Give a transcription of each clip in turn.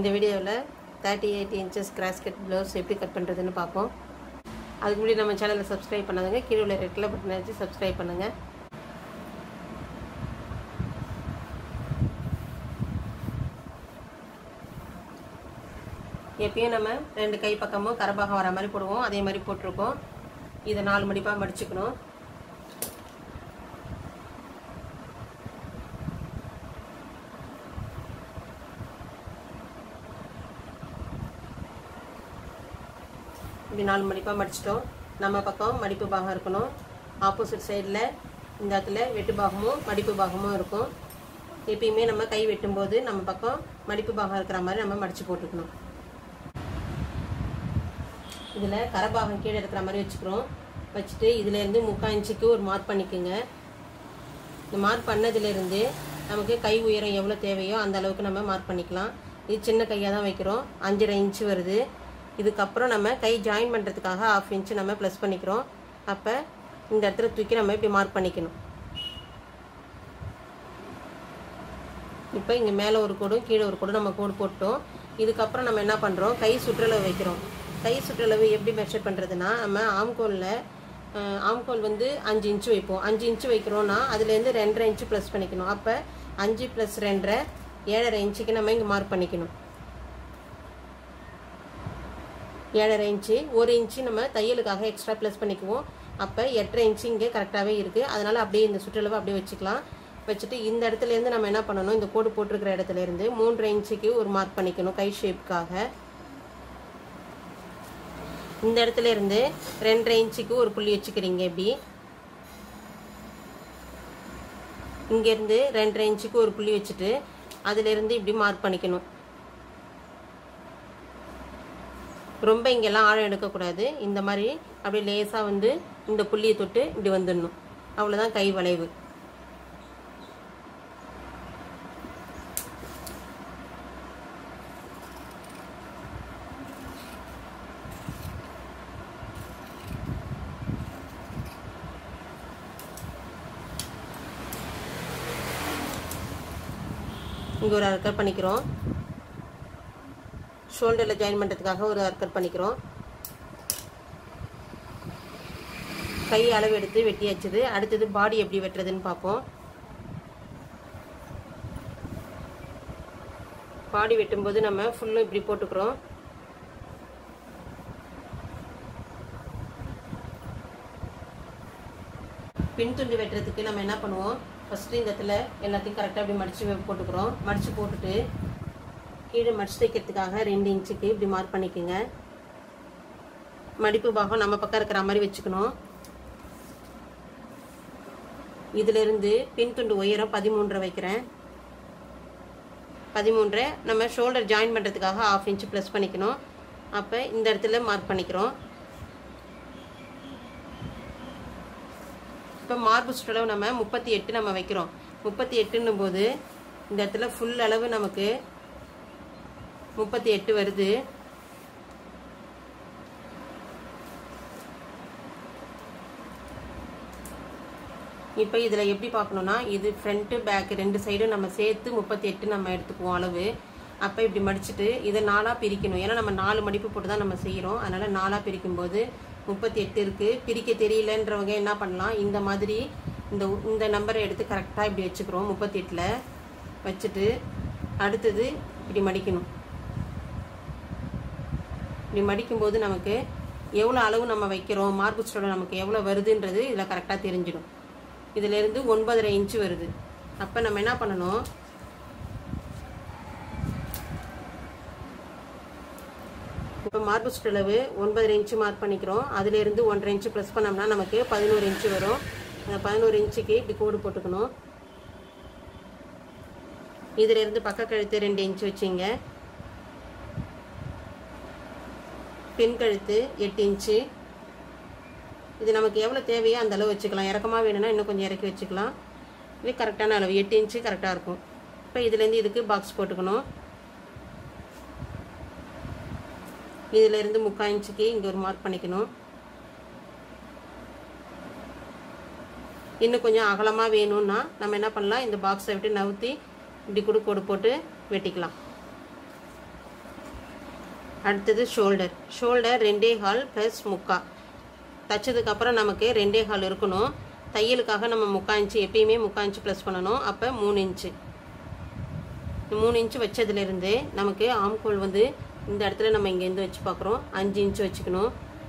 இந்த வீடியோவில் thirty eight inches cross cut blouse எப்படி கட் பண்ணுறதுன்னு பார்ப்போம் அதுக்கு முன்னாடி நம்ம சேனலை சப்ஸ்கிரைப் பண்ணாதுங்க கீழே உள்ள ரெட் கலர் பட்டன் வச்சு சப்ஸ்கிரைப் பண்ணுங்கள் எப்பயும் நம்ம ரெண்டு கை பக்கமும் கரபாகம் வர மாதிரி போடுவோம் அதே மாதிரி போட்டிருக்கோம் இதை நாலு மடிப்பாக மடிச்சுக்கணும் இப்படி நாலு மடிப்பாக மடிச்சிட்டோம் நம்ம பக்கம் மடிப்பு பாகம் இருக்கணும் ஆப்போசிட் சைடில் இந்த இடத்துல வெட்டு பாகமும் மடிப்பு பாகமும் இருக்கும் எப்பயுமே நம்ம கை வெட்டும்போது நம்ம பக்கம் மடிப்பு பாகம் இருக்கிற மாதிரி நம்ம மடித்து போட்டுக்கணும் இதில் கரபாகம் கீழே இருக்கிற மாதிரி வச்சுக்கிறோம் வச்சுட்டு இதுலேருந்து முக்கால் இன்ச்சுக்கு ஒரு மார்க் பண்ணிக்கோங்க இந்த மார்க் பண்ணதுலேருந்து நமக்கு கை உயரம் எவ்வளோ தேவையோ அந்த அளவுக்கு நம்ம மார்க் பண்ணிக்கலாம் இது சின்ன கையாக தான் வைக்கிறோம் அஞ்சரை இன்ச்சு வருது இதுக்கப்புறம் நம்ம கை ஜாயின் பண்ணுறதுக்காக ஆஃப் இன்ச்சு நம்ம ப்ளஸ் பண்ணிக்கிறோம் அப்போ இந்த இடத்துல தூக்கி நம்ம இப்படி மார்க் பண்ணிக்கணும் இப்போ இங்கே மேலே ஒரு கோடும் கீழே ஒரு கோடும் நம்ம கோடு போட்டோம் இதுக்கப்புறம் நம்ம என்ன பண்ணுறோம் கை சுற்றளவு வைக்கிறோம் கை சுற்றளவு எப்படி மெஷர் பண்ணுறதுனா நம்ம ஆம்கோலில் ஆம்கோல் வந்து அஞ்சு இன்ச்சு வைப்போம் அஞ்சு இன்ச்சு வைக்கிறோன்னா அதுலேருந்து ரெண்டரை இன்ச்சு ப்ளஸ் பண்ணிக்கணும் அப்போ அஞ்சு ப்ளஸ் ரெண்டரை ஏழரை இன்ச்சுக்கு நம்ம இங்கே மார்க் பண்ணிக்கணும் ஏழரை இன்ச்சு ஒரு இன்ச்சு நம்ம தையலுக்காக எக்ஸ்ட்ரா ப்ளஸ் பண்ணிக்குவோம் அப்போ எட்டரை இன்ச்சு இங்கே கரெக்டாகவே இருக்குது அதனால் அப்படியே இந்த சுற்றளவு அப்படியே வச்சுக்கலாம் வச்சுட்டு இந்த இடத்துலேருந்து நம்ம என்ன பண்ணணும் இந்த கோடு போட்டிருக்கிற இடத்துலேருந்து மூன்றரை இன்ச்சுக்கு ஒரு மார்க் பண்ணிக்கணும் கை ஷேப்புக்காக இந்த இடத்துல இருந்து ரெண்டரை இன்ச்சுக்கு ஒரு புள்ளி வச்சுக்கிறீங்க இப்படி இங்கேருந்து ரெண்டரை இன்ச்சுக்கு ஒரு புள்ளி வச்சுட்டு அதுலேருந்து இப்படி மார்க் பண்ணிக்கணும் ரொம்ப இங்கெல்லாம் ஆழம் எடுக்கக்கூடாது இந்த மாதிரி அப்படியே லேசாக வந்து இந்த புள்ளியை தொட்டு இப்படி வந்துடணும் அவ்வளோதான் கை வளைவு இங்கே ஒரு அர்க்கர் பண்ணிக்கிறோம் ஷோல்டரில் ஜாயின் பண்ணுறதுக்காக ஒரு அர்க்கர் பண்ணிக்கிறோம் கை அளவு எடுத்து வெட்டி வச்சது அடுத்தது பாடி எப்படி வெட்டுறதுன்னு பார்ப்போம் பாடி வெட்டும்போது நம்ம ஃபுல்லும் இப்படி போட்டுக்கிறோம் பின் துண்டு வெட்டுறதுக்கு நம்ம என்ன பண்ணுவோம் ஃபஸ்ட்டு இந்த இடத்துல எல்லாத்தையும் கரெக்டாக இப்படி மடித்து போட்டுக்கிறோம் மடித்து போட்டுட்டு கீழே மடிச்சு தைக்கிறதுக்காக ரெண்டு இன்ச்சுக்கு இப்படி மார்க் பண்ணிக்கோங்க மடிப்பு பாகம் நம்ம பக்கம் இருக்கிற மாதிரி வச்சுக்கணும் இதிலிருந்து பின் துண்டு உயரம் பதிமூன்றரை வைக்கிறேன் பதிமூன்றரை நம்ம ஷோல்டர் ஜாயின் பண்ணுறதுக்காக ஆஃப் இன்ச்சு ப்ளஸ் பண்ணிக்கணும் அப்போ இந்த இடத்துல மார்க் பண்ணிக்கிறோம் இப்போ மார்பு சுற்றளவு நம்ம முப்பத்தி எட்டு நம்ம வைக்கிறோம் முப்பத்தி எட்டுன்னும் போது இந்த இடத்துல ஃபுல் அளவு நமக்கு முப்பத்தி எட்டு வருது இப்போ இதில் எப்படி பார்க்கணுன்னா இது ஃப்ரண்ட்டு பேக்கு ரெண்டு சைடும் நம்ம சேர்த்து முப்பத்தி எட்டு நம்ம எடுத்துக்குவோம் அளவு அப்போ இப்படி மடிச்சுட்டு இதை நாலாக பிரிக்கணும் ஏன்னா நம்ம நாலு மடிப்பு போட்டு தான் நம்ம செய்கிறோம் அதனால் நாலாக பிரிக்கும்போது முப்பத்தி எட்டு இருக்குது பிரிக்க தெரியலன்றவங்க என்ன பண்ணலாம் இந்த மாதிரி இந்த இந்த நம்பரை எடுத்து கரெக்டாக இப்படி வச்சுக்கிறோம் முப்பத்தி எட்டில் வச்சுட்டு அடுத்தது இப்படி மடிக்கணும் இப்படி மடிக்கும்போது நமக்கு எவ்வளோ அளவு நம்ம வைக்கிறோம் மார்பு ஸ்டோட நமக்கு எவ்வளோ வருதுன்றது இதில் கரெக்டாக தெரிஞ்சிடும் இதிலேருந்து ஒன்பதரை இன்ச்சு வருது அப்போ நம்ம என்ன பண்ணணும் இப்போ மார்பு சுற்றளவு ஒன்பதரை இன்ச்சு மார்க் பண்ணிக்கிறோம் அதுலேருந்து ஒன்றரை இன்ச்சு ப்ளஸ் பண்ணோம்னா நமக்கு பதினோரு இன்ச்சு வரும் அந்த பதினோரு இன்ச்சுக்கு இப்படி கோடு போட்டுக்கணும் இதிலேருந்து பக்க கழுத்து ரெண்டு இன்ச்சு வச்சிங்க பின் கழுத்து எட்டு இன்ச்சு இது நமக்கு எவ்வளோ தேவையோ அந்த அளவு வச்சுக்கலாம் இறக்கமாக வேணும்னா இன்னும் கொஞ்சம் இறக்கி வச்சுக்கலாம் இது கரெக்டான அளவு எட்டு இன்ச்சு கரெக்டாக இருக்கும் இப்போ இதுலேருந்து இதுக்கு பாக்ஸ் போட்டுக்கணும் இதிலேருந்து முக்கால் இன்ச்சுக்கு இங்கே ஒரு மார்க் பண்ணிக்கணும் இன்னும் கொஞ்சம் அகலமாக வேணும்னா நம்ம என்ன பண்ணலாம் இந்த பாக்ஸை விட்டு நவுத்தி இப்படி கூட கோடு போட்டு வெட்டிக்கலாம் அடுத்தது ஷோல்டர் ஷோல்டர் ரெண்டே கால் ப்ளஸ் முக்கா தைச்சதுக்கப்புறம் நமக்கு ரெண்டே கால் இருக்கணும் தையலுக்காக நம்ம முக்கா இன்ச்சு எப்பயுமே முக்கா இன்ச்சு ப்ளஸ் பண்ணணும் அப்போ மூணு இன்ச்சு மூணு இன்ச்சு வச்சதுலேருந்து நமக்கு ஆம்கோல் வந்து இந்த இடத்துல நம்ம இங்கேருந்து வச்சு பார்க்குறோம் அஞ்சு இன்ச்சு வச்சுக்கணும்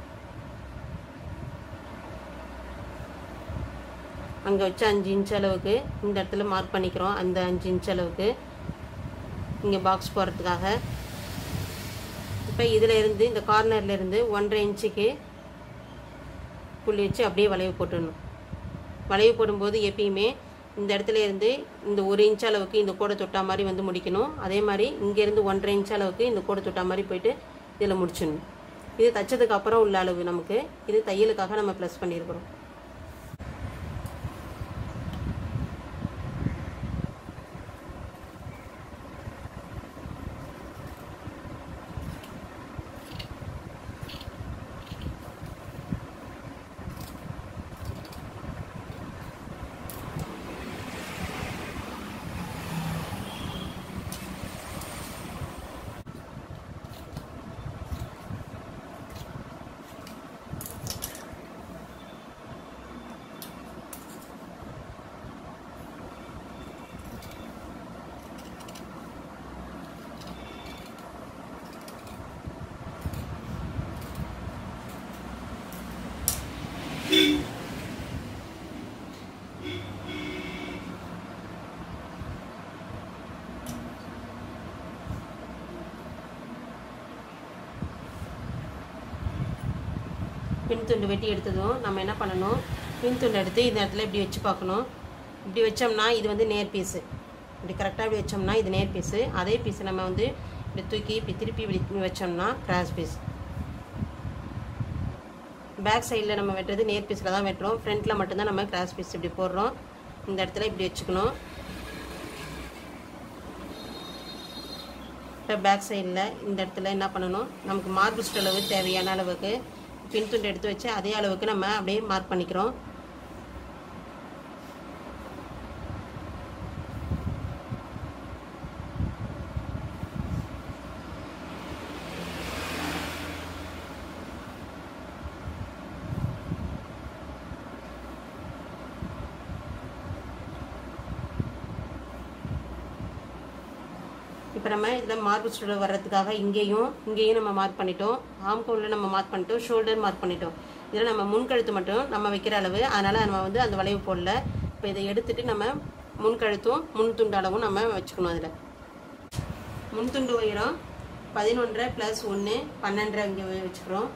அங்கே வச்சு அஞ்சு இன்ச் அளவுக்கு இந்த இடத்துல மார்க் பண்ணிக்கிறோம் அந்த அஞ்சு இன்ச் அளவுக்கு இங்கே பாக்ஸ் போகிறதுக்காக இப்போ இதில் இருந்து இந்த கார்னரில் இருந்து ஒன்றரை இன்ச்சுக்கு புள்ளி வச்சு அப்படியே வளைவு போட்டுடணும் வளைவு போடும்போது எப்பயுமே இந்த இடத்துல இருந்து இந்த ஒரு இன்ச் அளவுக்கு இந்த கோடை தொட்டா மாதிரி வந்து முடிக்கணும் அதே மாதிரி இங்கேருந்து ஒன்றரை இன்ச் அளவுக்கு இந்த கோடை தொட்டா மாதிரி போயிட்டு இதில் முடிச்சிடணும் இது தைச்சதுக்கு அப்புறம் உள்ள அளவு நமக்கு இது தையலுக்காக நம்ம ப்ளஸ் பண்ணியிருக்கிறோம் பின் துண்டு வெட்டி எடுத்ததும் நம்ம என்ன பண்ணணும் பின் துண்டு எடுத்து இந்த இடத்துல இப்படி வச்சு பார்க்கணும் இப்படி வச்சோம்னா இது வந்து நேர் பீஸு இப்படி கரெக்டாக இப்படி வச்சோம்னா இது நேர் பீஸு அதே பீஸை நம்ம வந்து இப்படி தூக்கி இப்படி திருப்பி இப்படி வச்சோம்னா கிராஸ் பீஸ் பேக் சைடில் நம்ம வெட்டுறது நேர் பீஸில் தான் வெட்டுறோம் ஃப்ரண்ட்டில் மட்டும்தான் நம்ம கிராஸ் பீஸ் இப்படி போடுறோம் இந்த இடத்துல இப்படி வச்சுக்கணும் இப்போ பேக் சைடில் இந்த இடத்துல என்ன பண்ணணும் நமக்கு மார்பிஸ்ட் அளவு தேவையான அளவுக்கு பின் துண்டு எடுத்து வச்சு அதே அளவுக்கு நம்ம அப்படியே மார்க் பண்ணிக்கிறோம் இப்போ நம்ம இதில் மார்பிள் ஸ்டோல் வர்றதுக்காக இங்கேயும் இங்கேயும் நம்ம மார்க் பண்ணிட்டோம் ஆம்கோலில் நம்ம மார்க் பண்ணிட்டோம் ஷோல்டர் மார்க் பண்ணிட்டோம் இதில் நம்ம முன்கழுத்து மட்டும் நம்ம வைக்கிற அளவு அதனால் நம்ம வந்து அந்த வளைவு போடல இப்போ இதை எடுத்துட்டு நம்ம முன்கழுத்தும் முன் துண்டு அளவும் நம்ம வச்சுக்கணும் அதில் முன் துண்டு உயரம் பதினொன்றரை ப்ளஸ் ஒன்று பன்னெண்டரை இங்கே வச்சுக்கிறோம்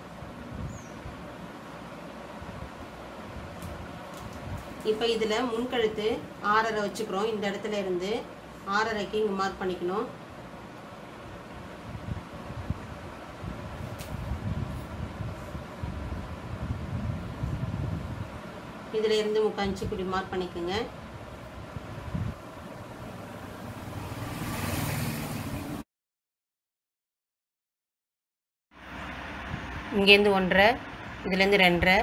இப்போ இதில் முன்கழுத்து ஆறரை வச்சுக்கிறோம் இந்த இடத்துல இருந்து ஆறரைக்கு இங்கே மார்க் பண்ணிக்கணும் இதில் இருந்து முக்கால் இன்ச்சு இப்படி மார்க் பண்ணிக்கோங்க இங்கேருந்து ஒன்றரை இதுலேருந்து ரெண்டரை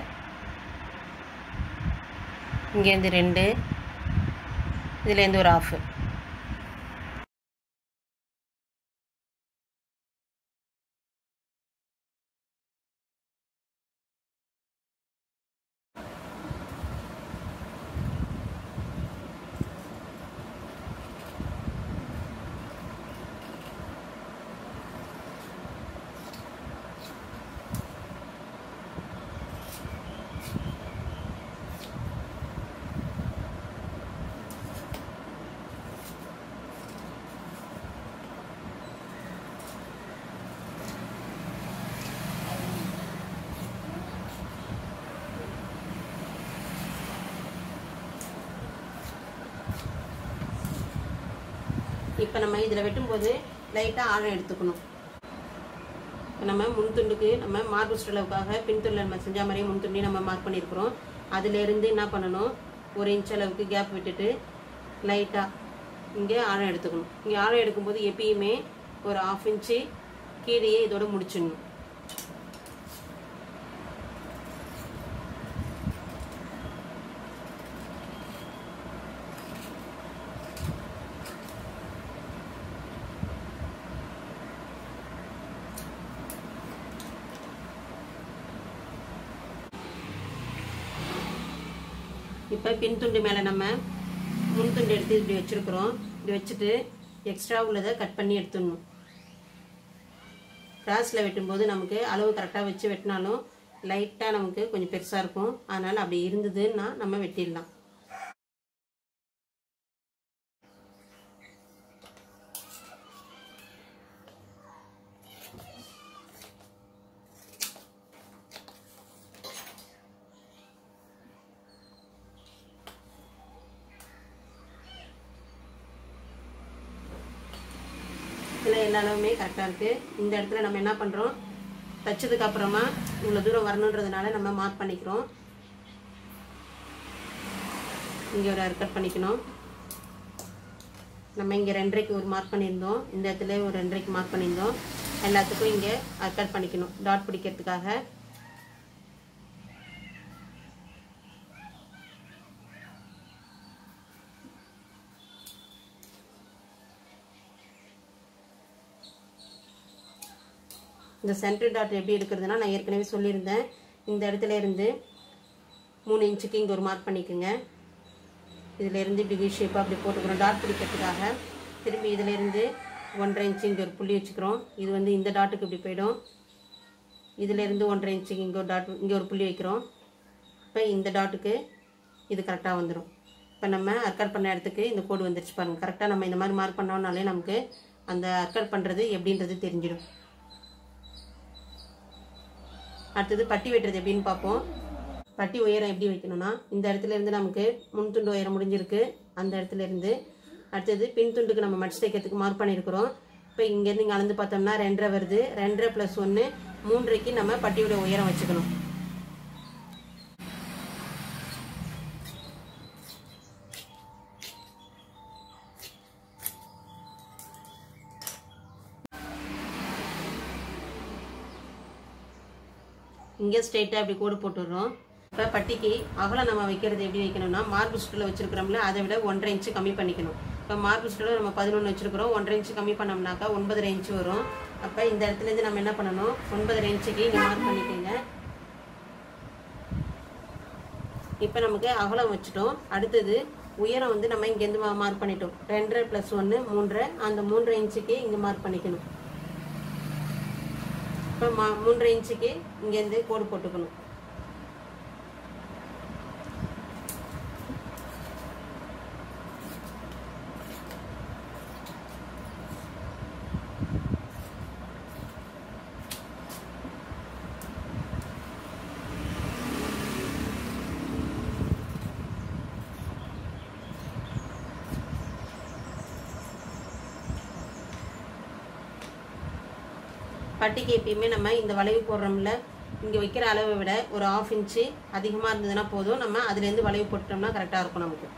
இங்கேருந்து ரெண்டு இதுலேருந்து ஒரு ஆஃபு இப்போ நம்ம இதில் வெட்டும்போது லைட்டாக ஆழம் எடுத்துக்கணும் இப்போ நம்ம முன் துண்டுக்கு நம்ம மார்பிள் ஸ்டலவுக்காக பின் துண்டில் நம்ம செஞ்ச மாதிரியே முன் துண்டி நம்ம மார்க் பண்ணியிருக்கிறோம் அதிலேருந்து என்ன பண்ணணும் ஒரு இன்ச் அளவுக்கு கேப் விட்டுட்டு லைட்டாக இங்கே ஆழம் எடுத்துக்கணும் இங்கே ஆழம் எடுக்கும்போது எப்பயுமே ஒரு ஆஃப் இன்ச்சு கீழேயே இதோட முடிச்சிடணும் இப்போ பின் துண்டு மேலே நம்ம முன் துண்டு எடுத்து இப்படி வச்சுருக்குறோம் இப்படி வச்சுட்டு எக்ஸ்ட்ரா உள்ளதை கட் பண்ணி எடுத்துடணும் கிராஸில் வெட்டும்போது நமக்கு அளவு கரெக்டாக வச்சு வெட்டினாலும் லைட்டாக நமக்கு கொஞ்சம் பெருசாக இருக்கும் அதனால் அப்படி இருந்ததுன்னா நம்ம வெட்டிடலாம் இதில் எல்லா அளவுமே கரெக்டாக இருக்குது இந்த இடத்துல நம்ம என்ன பண்ணுறோம் தைச்சதுக்கு அப்புறமா இவ்வளோ தூரம் வரணுன்றதுனால நம்ம மார்க் பண்ணிக்கிறோம் இங்கே ஒரு கட் பண்ணிக்கணும் நம்ம இங்கே ரெண்டரைக்கு ஒரு மார்க் பண்ணியிருந்தோம் இந்த இடத்துல ஒரு ரெண்டரைக்கு மார்க் பண்ணியிருந்தோம் எல்லாத்துக்கும் இங்கே கட் பண்ணிக்கணும் டாட் பிடிக்கிறதுக்காக இந்த சென்டர் டாட் எப்படி எடுக்கிறதுனா நான் ஏற்கனவே சொல்லியிருந்தேன் இந்த இடத்துல இருந்து மூணு இன்ச்சுக்கு இங்கே ஒரு மார்க் பண்ணிக்கோங்க இதில் இருந்து இப்படி வி ஷேப்பாக அப்படி போட்டுக்கிறோம் டாட் பிடிக்கிறதுக்காக திரும்பி இதில் இருந்து ஒன்றரை இன்ச்சு இங்கே ஒரு புள்ளி வச்சுக்கிறோம் இது வந்து இந்த டாட்டுக்கு இப்படி போயிடும் இதில் இருந்து ஒன்றரை இன்ச்சுக்கு இங்கே ஒரு டாட் இங்கே ஒரு புள்ளி வைக்கிறோம் இப்போ இந்த டாட்டுக்கு இது கரெக்டாக வந்துடும் இப்போ நம்ம அர்க்கட் பண்ண இடத்துக்கு இந்த கோடு வந்துருச்சு பாருங்கள் கரெக்டாக நம்ம இந்த மாதிரி மார்க் பண்ணோம்னாலே நமக்கு அந்த அர்க்கட் பண்ணுறது எப்படின்றது தெரிஞ்சிடும் அடுத்தது பட்டி வெட்டுறது எப்படின்னு பார்ப்போம் பட்டி உயரம் எப்படி வைக்கணும்னா இந்த இடத்துல இருந்து நமக்கு முன் துண்டு உயரம் முடிஞ்சிருக்கு அந்த இடத்துல இருந்து அடுத்தது பின் துண்டுக்கு நம்ம மடிச்சு தைக்கிறதுக்கு மார்க் பண்ணியிருக்கிறோம் இப்போ இங்கேருந்து இங்கே அளந்து பார்த்தோம்னா ரெண்டரை வருது ரெண்டரை ப்ளஸ் ஒன்று மூன்றரைக்கு நம்ம பட்டியோட உயரம் வச்சுக்கணும் இங்கே ஸ்ட்ரெயிட்டாக இப்படி கோடு போட்டுடுறோம் இப்போ பட்டிக்கு அகலம் நம்ம வைக்கிறது எப்படி வைக்கணும்னா மார்பிள் ஸ்டூலில் வச்சிருக்கிறோம்ல அதை விட ஒன்றரை இன்ச்சு கம்மி பண்ணிக்கணும் இப்போ மார்பிள் ஸ்டூலில் நம்ம பதினொன்று வச்சிருக்கிறோம் ஒன்றரை இன்ச்சு கம்மி பண்ணோம்னாக்கா ஒன்பதரை இன்ச்சு வரும் அப்போ இந்த இடத்துலேருந்து நம்ம என்ன பண்ணணும் ஒன்பதரை இன்ச்சுக்கு இங்கே மார்க் பண்ணிக்கோங்க இப்போ நமக்கு அகலம் வச்சுட்டோம் அடுத்தது உயரம் வந்து நம்ம இங்கேருந்து மார்க் பண்ணிட்டோம் ரெண்டரை ப்ளஸ் ஒன்று மூன்றரை அந்த மூன்றரை இன்ச்சுக்கு இங்கே மார்க் பண்ணிக்கணும் இப்போ மா மூன்றரை இன்ச்சுக்கு இங்கேருந்து கோடு போட்டுக்கணும் பட்டிக்கு எப்பயுமே நம்ம இந்த வளைவு போடுறோம்ல இங்கே வைக்கிற அளவை விட ஒரு ஆஃப் இன்ச்சு அதிகமாக இருந்ததுன்னா போதும் நம்ம அதுலேருந்து வளைவு போட்டோம்னா கரெக்டாக இருக்கும் நமக்கு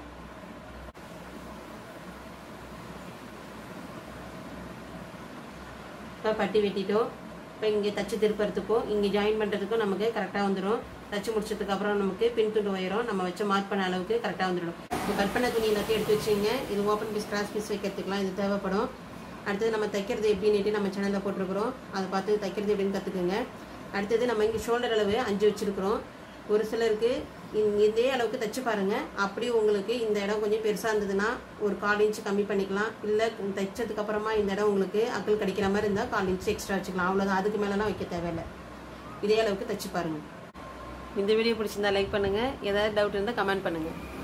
இப்போ பட்டி வெட்டிட்டோம் இப்போ இங்கே தச்சு திருப்பறதுக்கும் இங்கே ஜாயின் பண்ணுறதுக்கும் நமக்கு கரெக்டாக வந்துடும் தச்சு முடிச்சதுக்கு அப்புறம் நமக்கு பின் துண்டு உயரம் நம்ம வச்ச மார்க் பண்ண அளவுக்கு கரெக்டாக வந்துடும் இப்போ கட் பண்ண துணி எல்லாத்தையும் எடுத்து வச்சிங்க இது ஓப்பன் பீஸ் கிராஸ் பீஸ் வைக்கிறதுக்குலாம் இது தேவைப்படும் அடுத்தது நம்ம தைக்கிறது எப்படின்னுட்டு நம்ம சேனலில் போட்டிருக்கிறோம் அதை பார்த்து தைக்கிறது எப்படின்னு கற்றுக்குங்க அடுத்தது நம்ம இங்கே ஷோல்டர் அளவு அஞ்சு வச்சுருக்குறோம் ஒரு சிலருக்கு இந்த- இதே அளவுக்கு தைச்சு பாருங்க அப்படி உங்களுக்கு இந்த இடம் கொஞ்சம் பெருசாக இருந்ததுன்னா ஒரு கால் இன்ச் கம்மி பண்ணிக்கலாம் இல்லை தைச்சதுக்கு அப்புறமா இந்த இடம் உங்களுக்கு அக்கல் கடிக்கிற மாதிரி இருந்தால் கால் இன்ச் எக்ஸ்ட்ரா வச்சுக்கலாம் அவ்வளோதான் அதுக்கு மேலெலாம் வைக்க தேவையில்லை இதே அளவுக்கு தைச்சு பாருங்க இந்த வீடியோ பிடிச்சிருந்தா லைக் பண்ணுங்க ஏதாவது டவுட் இருந்தால் கமெண்ட் பண்ணுங்க